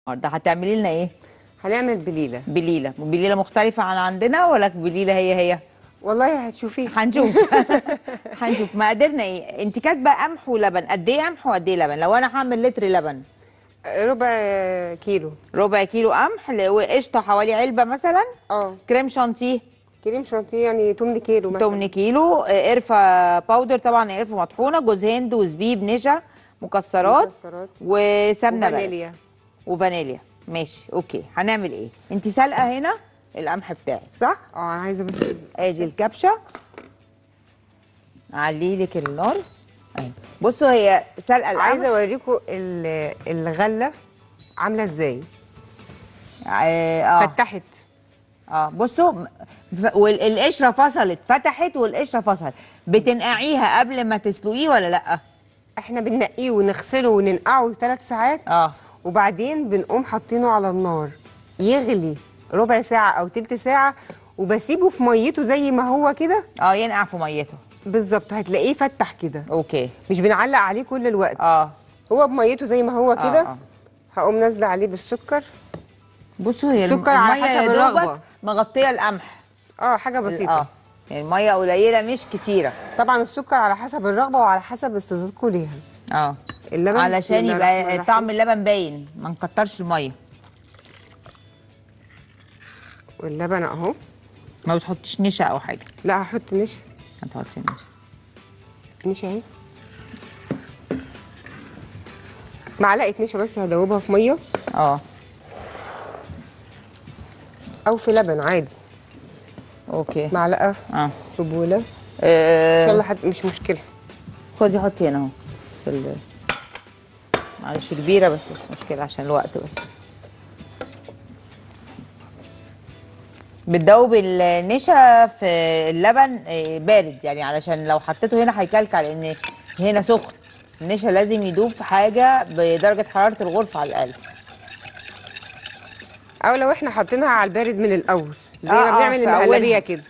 النهارده هتعملي لنا ايه هنعمل بليله بليله بليله مختلفه عن عندنا ولا بليله هي هي والله هتشوفيها هنشوف هنشوف مقاديرنا ايه انت كاتبه قمح ولبن قد ايه قمح وقد ايه لبن لو انا هعمل لتر لبن ربع كيلو ربع كيلو قمح ل- وقشطه حوالي علبه مثلا اه كريم شانتيه كريم شانتيه يعني 8 كيلو مثلا 8 كيلو آه، قرفه باودر طبعا قرفه مطحونه جوز هند وزبيب نشا مكسرات مكسرات وسمنه بلدي وفانيليا وفانيليا ماشي اوكي هنعمل ايه انت سالقه هنا القمح بتاعك صح اه انا عايزه بس ادي الكبشه علي لك النار اهي بصوا هي سلقه القمح عايزه اوريكم ال- الغله عامله ازاي اه اه, فتحت آه. بصوا م- ف- والقشره فصلت فتحت والقشره فصلت بتنقعيها قبل ما تسلقيه ولا لا احنا بننقيه ونغسله وننقعه ثلاث ساعات اه وبعدين بنقوم حاطينه على النار يغلي ربع ساعه او تلت ساعه وبسيبه في ميته زي ما هو كده اه ينقع في ميته بالظبط هتلاقيه فتح كده اوكي مش بنعلق عليه كل الوقت اه هو بميته زي ما هو آه، كده آه. هقوم نازله عليه بالسكر بصوا هي الم- سكر على الميه حسب يا دوبك الرغبة. مغطيه القمح اه حاجه بسيطه اه يعني الميه قليله مش كتيره طبعا السكر على حسب الرغبه وعلى حسب استزادتكم ليها اه اللبن علشان بسم الله الرحمن يبقى الرحيم. طعم اللبن باين ما نكترش الميه واللبن اهو ما بتحطيش نشا او حاجه لا هحط نشا هتحطي نشا نشا اهي معلقه نشا بس هدوبها في ميه اه او في لبن عادي اوكي معلقه اه في بوله ان آه، شاء الله حد مش مشكله خدي حطي هنا اهو في ال معلش كبيره بس مش مشكله عشان الوقت بس بتدوب النشا في اللبن آه، بارد يعني علشان لو حطيته هنا هيكلكع لان هنا سخن النشا لازم يدوب في حاجه بدرجه حراره الغرفه على الاقل او لو احنا حاطينها على البارد من الاول زي آه، ما آه، بنعمل في المهلبيه أولها. كده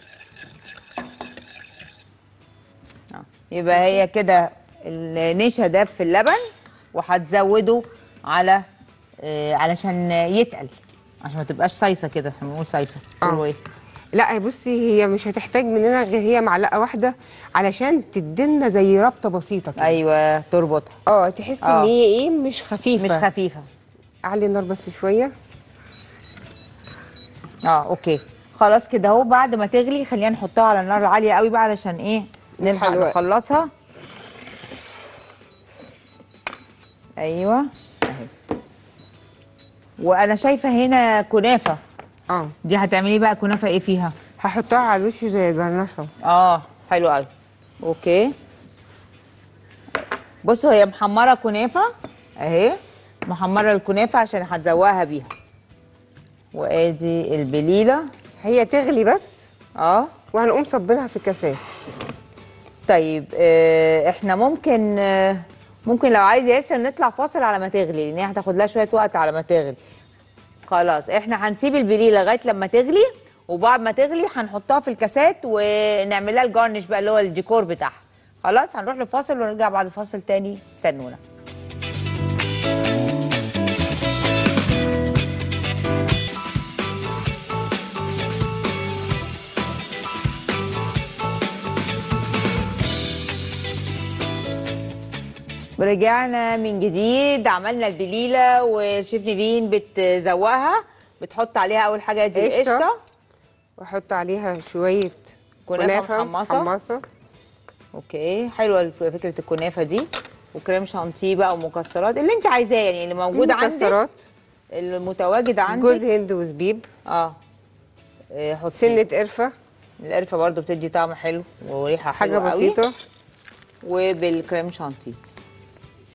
يبقى هي كده النشا داب في اللبن وهتزوده على آه، علشان يتقل عشان ما تبقاش صيصه كده احنا بنقول صيصه آه. قولوا ايه لا هي بصي هي مش هتحتاج مننا غير هي معلقه واحده علشان تدينا زي ربطه بسيطه كده ايوه تربطها اه تحسي آه. ان هي ايه مش خفيفه مش خفيفه اعلي النار بس شويه اه اوكي خلاص كده اهو بعد ما تغلي خلينا نحطها على النار العاليه قوي بقى علشان ايه نلحق الوقت. نخلصها ايوه اهي وانا شايفه هنا كنافه اه دي هتعملي بقى كنافه ايه فيها هحطها على الوش زي جرنشه اه حلو قوي اوكي بصوا هي محمره كنافه اهي محمره الكنافه عشان هتزوقها بيها وادي البليله هي تغلي بس اه وهنقوم صبينها في كاسات طيب آه احنا ممكن آه ممكن لو عايز ياسر نطلع فاصل على ما تغلي لان هي هتاخد لها شويه وقت على ما تغلي خلاص احنا هنسيب البليله لغايه لما تغلي وبعد ما تغلي هنحطها في الكاسات ونعمل لها الجارنش بقى اللي هو الديكور بتاعها خلاص هنروح لفاصل ونرجع بعد الفاصل تاني استنونا ورجعنا من جديد عملنا البليله وشيف نيفين بتزوقها بتحط عليها اول حاجه دي قشطة. القشطه واحط عليها شويه كنافة محمصة. محمصه اوكي حلوه الف- فكره الكنافه دي وكريم شانتيه بقى ومكسرات اللي انت عايزاه يعني اللي موجود عندك مكسرات المتواجد عندك جوز هند وزبيب اه إيه، حطي سنه قرفه القرفه برضو بتدي طعم حلو وريحه حاجه حلوه قوي بسيطه وبالكريم شانتيه